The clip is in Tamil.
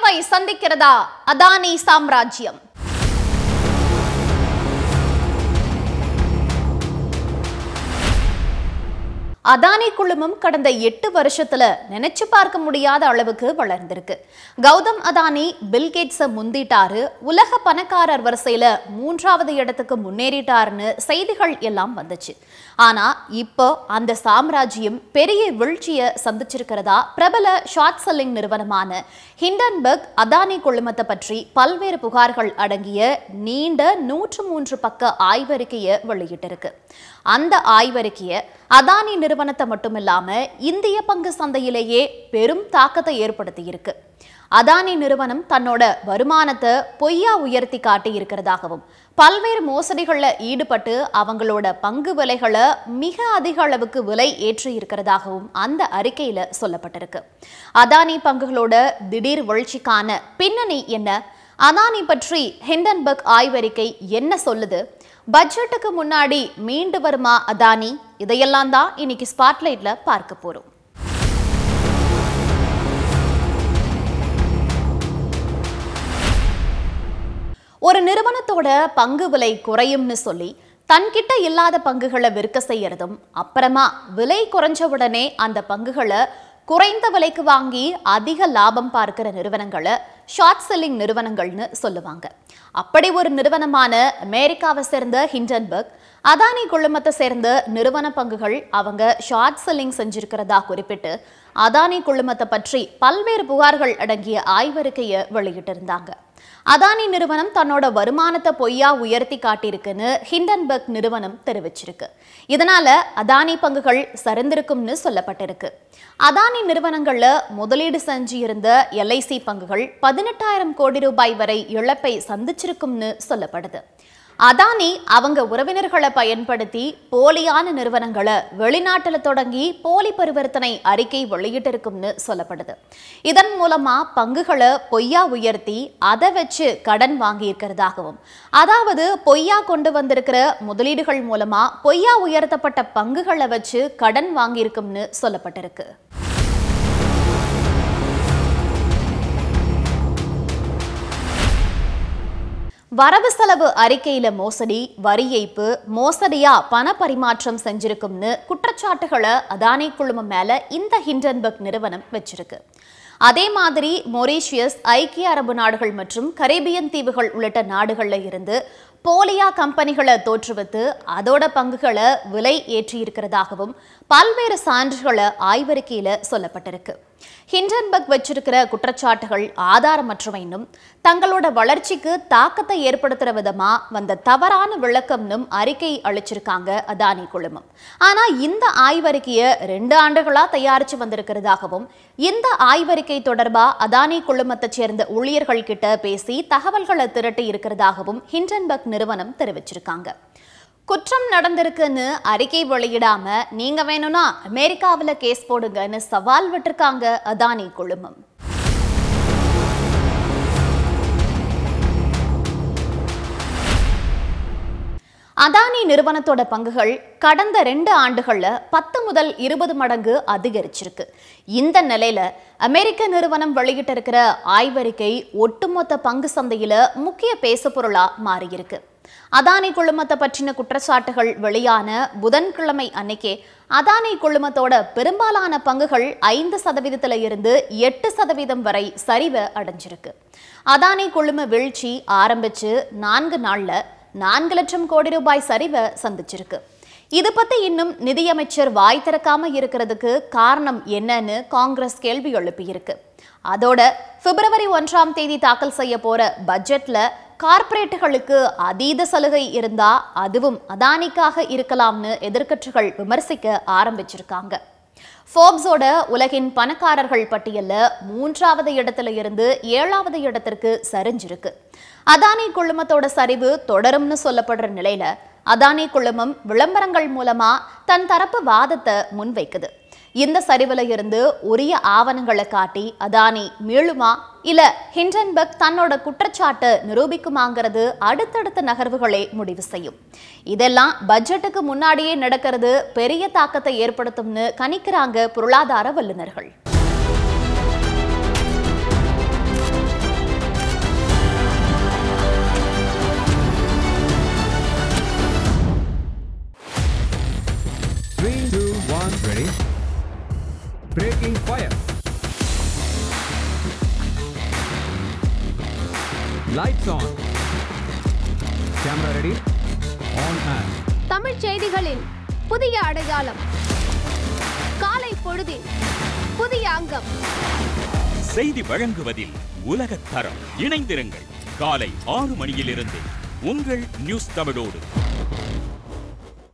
பின்னடைவை சந்திக்கிறதா அதானி சாம்ராஜ்யம் அதானி குழுமம் கடந்த எட்டு வருஷத்துல நினைச்சு பார்க்க முடியாத அளவுக்கு வளர்ந்திருக்கு கௌதம் அதானி பில்கேட்ஸ முந்திட்டாரு உலக பணக்காரர் வரிசையில மூன்றாவது இடத்துக்கு முன்னேறிட்டாருன்னு செய்திகள் எல்லாம் வந்துச்சு ஆனா இப்போ அந்த சாம்ராஜ்யம் பெரிய வீழ்ச்சியை சந்திச்சிருக்கிறதா பிரபல ஷார்ட் செல்லிங் நிறுவனமான ஹிண்டன்பர்க் அதானி குழுமத்தை பற்றி பல்வேறு புகார்கள் அடங்கிய நீண்ட நூற்று மூன்று பக்க ஆய்வறிக்கையை வெளியிட்டிருக்கு அந்த ஆய்வறிக்கையை அதானி நிறுவனத்தை மட்டுமில்லாம இந்திய பங்கு சந்தையிலேயே பெரும் தாக்கத்தை ஏற்படுத்தி இருக்கு அதானி நிறுவனம் தன்னோட வருமானத்தை பொய்யா உயர்த்தி காட்டி இருக்கிறதாகவும் பல்வேறு மோசடிகள்ல ஈடுபட்டு அவங்களோட பங்கு விலைகளை மிக அதிக அளவுக்கு விலை ஏற்றி இருக்கிறதாகவும் அந்த அறிக்கையில சொல்லப்பட்டிருக்கு அதானி பங்குகளோட திடீர் வீழ்ச்சிக்கான பின்னணி என்ன அதானி பற்றி ஹிண்டன்பர்க் ஆய்வறிக்கை என்ன சொல்லுது பட்ஜெட்டுக்கு முன்னாடி மீண்டு வருமா அதானி இதையெல்லாம் தான் இன்னைக்கு ஸ்பாட்லைட்ல பார்க்க போறோம் ஒரு நிறுவனத்தோட பங்கு விலை குறையும்னு சொல்லி தன்கிட்ட இல்லாத பங்குகளை விற்க செய்யறதும் அப்புறமா விலை குறைஞ்ச உடனே அந்த பங்குகளை குறைந்த விலைக்கு வாங்கி அதிக லாபம் பார்க்கிற நிறுவனங்களை ஷார்ட் செல்லிங் நிறுவனங்கள்னு சொல்லுவாங்க அப்படி ஒரு நிறுவனமான அமெரிக்காவை சேர்ந்த ஹிண்டன்பர்க் அதானி குழுமத்தை சேர்ந்த நிறுவன பங்குகள் அவங்க ஷார்ட் செல்லிங் செஞ்சிருக்கிறதா குறிப்பிட்டு அதானி குழுமத்தை பற்றி பல்வேறு புகார்கள் அடங்கிய ஆய்வறிக்கையை வெளியிட்டிருந்தாங்க அதானி நிறுவனம் தன்னோட வருமானத்தை பொய்யா உயர்த்தி காட்டியிருக்குன்னு ஹிண்டன்பர்க் நிறுவனம் தெரிவிச்சிருக்கு இதனால அதானி பங்குகள் சரிந்திருக்கும்னு சொல்லப்பட்டிருக்கு அதானி நிறுவனங்கள்ல முதலீடு செஞ்சு இருந்த எல்ஐசி பங்குகள் பதினெட்டாயிரம் கோடி ரூபாய் வரை இழப்பை சந்திச்சிருக்கும்னு சொல்லப்படுது அதானி அவங்க உறவினர்களை பயன்படுத்தி போலியான நிறுவனங்களை வெளிநாட்டுல தொடங்கி போலி பரிவர்த்தனை அறிக்கை வெளியிட்டிருக்கும்னு சொல்லப்படுது இதன் மூலமா பங்குகளை பொய்யா உயர்த்தி அதை வச்சு கடன் வாங்கி இருக்கிறதாகவும் அதாவது பொய்யா கொண்டு வந்திருக்கிற முதலீடுகள் மூலமா பொய்யா உயர்த்தப்பட்ட பங்குகளை வச்சு கடன் வாங்கியிருக்கும்னு சொல்லப்பட்டிருக்கு வரவு செலவு அறிக்கையில மோசடி வரி ஏய்ப்பு மோசடியா பண பரிமாற்றம் செஞ்சிருக்கும்னு குற்றச்சாட்டுகளை அதானி குழுமம் மேல இந்த ஹிண்டன்பர்க் நிறுவனம் வச்சிருக்கு அதே மாதிரி மொரீஷியஸ் ஐக்கிய அரபு நாடுகள் மற்றும் கரேபியன் தீவுகள் உள்ளிட்ட நாடுகள்ல இருந்து போலியா கம்பெனிகளை தோற்றுவித்து அதோட பங்குகளை விலை ஏற்றி இருக்கிறதாகவும் பல்வேறு சான்றுகளை ஆய்வறிக்கையில சொல்லப்பட்டிருக்கு ஹிண்டன்பர்க் வச்சிருக்கிற குற்றச்சாட்டுகள் ஆதாரமற்றவைன்னும் தங்களோட வளர்ச்சிக்கு தாக்கத்தை ஏற்படுத்துற விதமா வந்த தவறான விளக்கம்னும் அறிக்கை அளிச்சிருக்காங்க அதானி குழுமம் ஆனா இந்த ஆய்வறிக்கையை ரெண்டு ஆண்டுகளா தயாரிச்சு வந்திருக்கிறதாகவும் இந்த ஆய்வறிக்கை தொடர்பா அதானி குழுமத்தை சேர்ந்த ஊழியர்கள் கிட்ட பேசி தகவல்களை திரட்டி இருக்கிறதாகவும் ஹிண்டன்பர்க் நிறுவனம் தெரிவிச்சிருக்காங்க குற்றம் நடந்திருக்குன்னு அறிக்கை வெளியிடாம நீங்க வேணும்னா அமெரிக்காவுல கேஸ் போடுங்கன்னு சவால் விட்டிருக்காங்க அதானி குழுமம் அதானி நிறுவனத்தோட பங்குகள் கடந்த ரெண்டு ஆண்டுகள்ல பத்து முதல் இருபது மடங்கு அதிகரிச்சிருக்கு இந்த நிலையில அமெரிக்க நிறுவனம் வெளியிட்டிருக்கிற ஆய்வறிக்கை ஒட்டுமொத்த பங்கு சந்தையில முக்கிய பேசுபொருளா மாறியிருக்கு அதானி குழுமத்தை பற்றின குற்றச்சாட்டுகள் வெளியான புதன்கிழமை அன்னைக்கே அதானி குழுமத்தோட பெரும்பாலான பங்குகள் ஐந்து சதவீதத்துல இருந்து எட்டு சதவீதம் வரை சரிவை அடைஞ்சிருக்கு அதானி குழும வீழ்ச்சி ஆரம்பிச்சு நான்கு நாள்ல நான்கு லட்சம் கோடி ரூபாய் சரிவை சந்திச்சிருக்கு இது பத்தி இன்னும் நிதியமைச்சர் வாய் திறக்காம இருக்கிறதுக்கு காரணம் என்னன்னு காங்கிரஸ் கேள்வி எழுப்பியிருக்கு அதோட பிப்ரவரி ஒன்றாம் தேதி தாக்கல் செய்ய போற பட்ஜெட்ல கார்ப்பரேட்டுகளுக்கு அதீத சலுகை இருந்தா அதுவும் அதானிக்காக இருக்கலாம்னு எதிர்க்கட்சிகள் விமர்சிக்க ஆரம்பிச்சிருக்காங்க ஃபோர்ப்ஸோட உலகின் பணக்காரர்கள் பட்டியல்ல மூன்றாவது இடத்துல இருந்து ஏழாவது இடத்திற்கு சரிஞ்சிருக்கு அதானி குழுமத்தோட சரிவு தொடரும்னு சொல்லப்படுற நிலையில அதானி குழுமம் விளம்பரங்கள் மூலமா தன் தரப்பு வாதத்தை முன்வைக்குது இந்த சரிவுல இருந்து உரிய ஆவணங்களை காட்டி அதானி மீளுமா இல்ல ஹிண்டன்பர்க் தன்னோட குற்றச்சாட்டு நிரூபிக்குமாங்கிறது அடுத்தடுத்த நகர்வுகளே முடிவு செய்யும் இதெல்லாம் பட்ஜெட்டுக்கு முன்னாடியே நடக்கிறது பெரிய தாக்கத்தை ஏற்படுத்தும்னு கணிக்கிறாங்க பொருளாதார வல்லுநர்கள் Lights on. Camera ready? On and. தமிழ்ச் செய்திகளின் புதிய அடையாளம் காலை பொழுதின் புதிய அங்கம் செய்தி வழங்குவதில் உலகத் தரம் இணைந்திருங்கள் காலை ஆறு மணியிலிருந்து உங்கள் நியூஸ் தமிழோடு